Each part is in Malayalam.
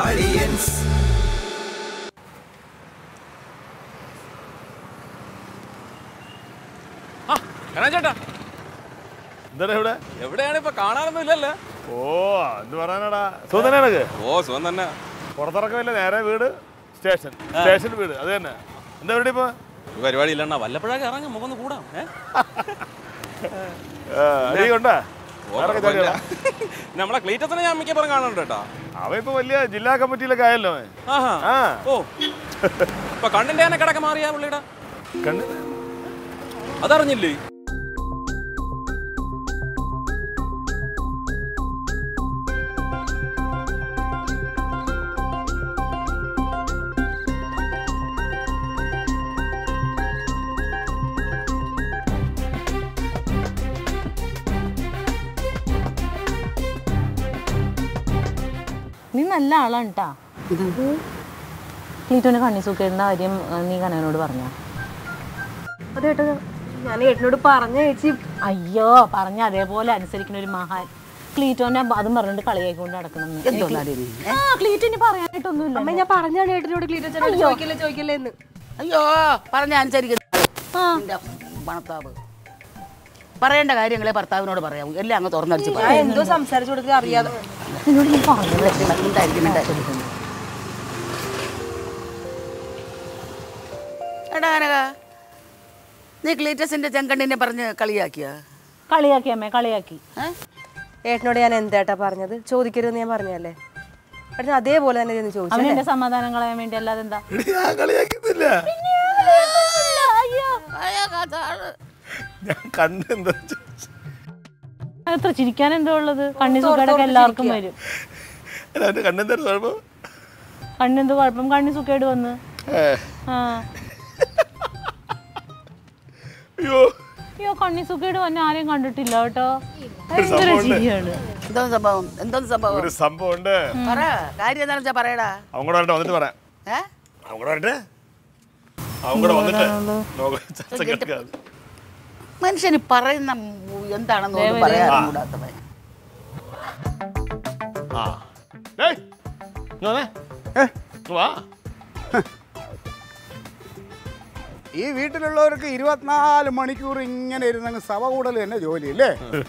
ആ കണാ ചേട്ടാ എന്താണ് ഇവിടെ എവിടെയാണ് ഇപ്പൊ കാണാനൊന്നും ഇല്ലല്ലോ ഓ എന്ത് പറയാനാടാ സുഖതന്നെയാണത് ഓ സുഖം തന്നെ പുറത്തിറക്കമില്ല നേരെ വീട് സ്റ്റേഷൻ സ്റ്റേഷൻ വീട് അത് തന്നെ എന്താ ഇവിടെ ഇപ്പൊ ഒരു പരിപാടി ഇല്ലണ്ണ വല്ലപ്പോഴൊക്കെ ഇറങ്ങാം മുഖം ഒന്ന് കൂടാം ഏ? അടി കൊണ്ടാ ഓ, കുഴപ്പമില്ല. നമ്മളെ ക്ലീറ്റത്തിനെ ഞാൻ മിക്കപ്പുറം കാണുന്നുണ്ട് കേട്ടാ അവ ഇപ്പൊ വലിയ ജില്ലാ കമ്മിറ്റിയിലൊക്കെ ആയല്ലോ അവൻ. ആഹാ ആ ഓ ഇപ്പൊ കണ്ണിന്റെ ആനെ കിടക്ക മാറിയാ പുള്ളിയുടെ കണ്ട് അതറിഞ്ഞില്ലേ നീ നല്ല ആളാണ് കേട്ടാ ക്ലീറ്റോനെ കണ്ണി സൂക്കേണ്ട കാര്യം ആ, നീ കനകനോട് പറഞ്ഞ അതേട്ടാ ഞാൻ ഏട്ടനോട് പറഞ്ഞ ചേച്ചി അയ്യോ പറഞ്ഞ അതേപോലെ അനുസരിക്കുന്ന ഒരു മഹാൻ ക്ലീറ്റോനെ അതും പറഞ്ഞിട്ട് കളിയായിക്കൊണ്ട് നടക്കണം ആ ക്ലീറ്റോന് പറയാനായിട്ടൊന്നുമില്ല അമ്മ ഞാൻ പറഞ്ഞാണ് ഏട്ടനോട് ക്ലീറ്റോ ചേട്ടൻ ചോദിക്കില്ലേ ചോദിക്കില്ലേ എന്ന് അയ്യോ പറഞ്ഞ അനുസരിക്കുന്ന നിന്റെ ഭർത്താവ് പറയേണ്ട കാര്യങ്ങളെ ഭർത്താവിനോട് പറയാവൂ എല്ലാം അങ്ങ് തുറന്നടിച്ച് ഞാൻ എന്തോ സംസാരിച്ചു കൊടുക്കുക അറിയാതെ നിന്നോട് ഞാൻ പറഞ്ഞത് പറയാം എടാ അനക നീ ക്ലീറ്റസിന്റെ ചെങ്കണ്ണിനെ പറഞ്ഞ് കളിയാക്കിയ കളിയാക്കി അമ്മേ കളിയാക്കി ഏട്ടനോട് ഞാൻ എന്താട്ടാ പറഞ്ഞത് ചോദിക്കരുതെന്ന് ഞാൻ പറഞ്ഞല്ലേ ഏട്ടൻ അതേപോലെ തന്നെ ചെന്ന് ചോദിച്ചു അവൻ എന്റെ സമാധാനം കളയാൻ വേണ്ടി അല്ലാതെ എന്താ എടി, ഞാൻ കളിയാക്കുന്നില്ല ഞാൻ കണ്ടെന്താ എത്ര ചിരിക്കാൻ എന്തോ ഉള്ളത് കണ്ണി സുഖേടൊക്കെ എല്ലാവർക്കും വരും അവന്റെ കണ്ണെന്തായിരുന്നു കുഴപ്പം കണ്ണെന്ത് കുഴപ്പം കണ്ണി സുഖേട് വന്ന് ഏ, ആ അയ്യോ അയ്യോ കണ്ണി സുഖേട് വന്ന് ആരെയും കണ്ടിട്ടില്ല കേട്ടോ ഭയങ്കര ചിരിയാണ് എന്തോ സംഭവം എന്തോ സംഭവം ഒരു സംഭവം ഉണ്ട് പറ കാര്യം എന്താണെന്ന് വെച്ചാ പറയടാ അവൻ കൂടെ വരട്ടെ വന്നിട്ട് പറയാം ഏ അവൻ കൂടെ വരട്ടെ അവൻ കൂടെ വന്നിട്ട് നോക്കാം ചർച്ച കേൾക്കാം മനുഷ്യന് പറയുന്ന എന്താണെന്ന് ഒന്നും പറയാൻ കൂടാത്തവൻ ആ ഏയ് ഇങ്ങ് വന്നേ ഇങ്ങ് വാ ഈ വീട്ടിലുള്ളവർക്ക് ഇരുപത്തിനാല് മണിക്കൂർ ഇങ്ങനെ ഇരുന്നങ്ങ് സഭ കൂടൽ തന്നെ ജോലി അല്ലേ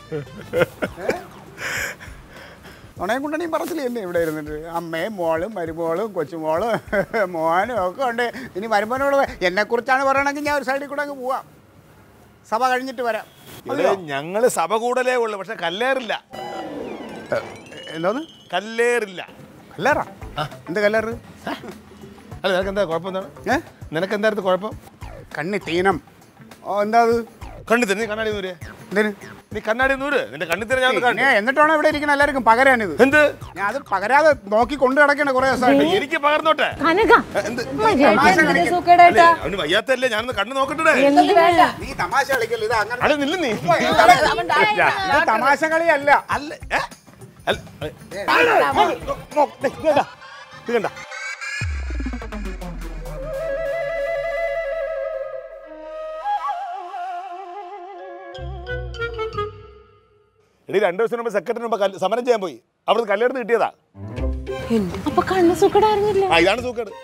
ഉണയം കുണ്ടണിയും പറച്ചില്ലേ എന്നെ ഇവിടെ ഇരുന്നിട്ട് അമ്മയും മോളും മരുമോളും കൊച്ചുമോളും മോനും ഒക്കെ ഉണ്ട് ഇനി മരുമോനോട് എന്നെക്കുറിച്ചാണ് പറയണമെങ്കിൽ ഞാൻ ഒരു സൈഡിൽ കൂടെ അങ്ങ് പോവാം സഭ കഴിഞ്ഞിട്ട് വരാം ഇത് ഞങ്ങള് സഭ കൂടലേ ഉള്ളു പക്ഷെ കല്ലേറില്ല എന്തോന്ന് കല്ലേറില്ല കല്ലേറാ എന്ത് കല്ലേറ് അല്ല നിനക്ക് എന്താ കുഴപ്പം എന്താണ് ഏ നിനക്ക് എന്തായിരുന്നു കുഴപ്പം കണ്ണി തീനം ഓ എന്താ അത് കണ്ണി തന്നെ നീ കണ്ണാടി നൂര് എന്തിന് നീ കണ്ണാടി നൂര് നിന്റെ കണ്ണി തന്നെ ഞാൻ ഒന്ന് പിന്നെ കണ്ടു എന്നിട്ടാണോ ഇവിടെ ഇരിക്കുന്ന എല്ലാവർക്കും പകരാനിത് എന്ത് ഞാൻ അത് പകരാതെ നോക്കി കൊണ്ട് കിടക്കണ കുറെ ദിവസമായിട്ട് എനിക്ക് പകർന്നോട്ടെ കനക എന്ത് തമാശ കളിക്കല്. സുഖേടേട്ടാ അവന് വയ്യാത്തല്ലേ ഞാനൊന്ന് കണ്ണു നോക്കട്ടെ നീ തമാശ കളിക്കല്ല ഇത് അങ്ങനെ അവിടെ നില്ല നീ ഇത് തമാശ കളിയല്ല അല്ല ഏ? അല്ല, ഏ. നോ, നോ, ദേ, ഇത് കണ്ടാ? ഇത് കണ്ടാ? എടി രണ്ടു ദിവസം മുമ്പ് സെക്രട്ടറി മുമ്പ് കല്ല് സമരം ചെയ്യാൻ പോയി അവിടുന്ന് കല്ലെടുത്ത് കിട്ടിയതാ അപ്പൊ കണ്ണു സുഖടായിരുന്നില്ല ആ ഇതാണ് സൂക്കേട്